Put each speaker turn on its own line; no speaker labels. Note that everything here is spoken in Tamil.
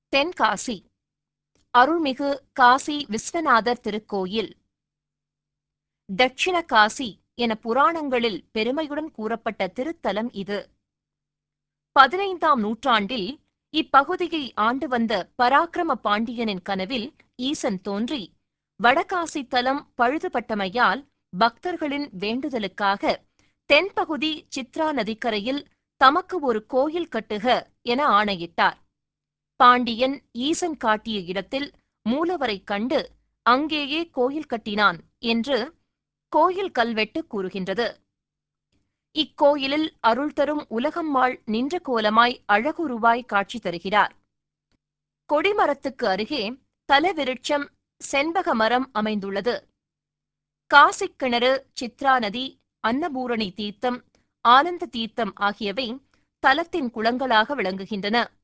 தென்காசி அருள்மிகு காசி விஸ்வநாதர் திருக்கோயில் தட்சிண காசி என புராணங்களில் பெருமையுடன் கூறப்பட்ட திருத்தலம் இது பதினைந்தாம் நூற்றாண்டில் இப்பகுதியை ஆண்டு வந்த பராக்கிரம பாண்டியனின் கனவில் ஈசன் தோன்றி வடகாசி தலம் பழுதுபட்டமையால் பக்தர்களின் வேண்டுதலுக்காக தென்பகுதி சித்ரா நதிக்கரையில் தமக்கு ஒரு கோயில் கட்டுக என ஆணையிட்டார் பாண்டியன் ஈசன் காட்டிய இடத்தில் மூலவரைக் கண்டு அங்கேயே கோயில் கட்டினான் என்று கோயில் கல்வெட்டு கூறுகின்றது இக்கோயிலில் அருள் தரும் உலகம்மாள் நின்ற கோலமாய் அழகுருவாய் காட்சி தருகிறார் கொடிமரத்துக்கு அருகே தலவிருட்சம் செண்பக மரம் அமைந்துள்ளது காசிக் கிணறு சித்ரா நதி அன்னபூரணி தீர்த்தம் ஆனந்த தீர்த்தம் ஆகியவை தலத்தின் குளங்களாக விளங்குகின்றன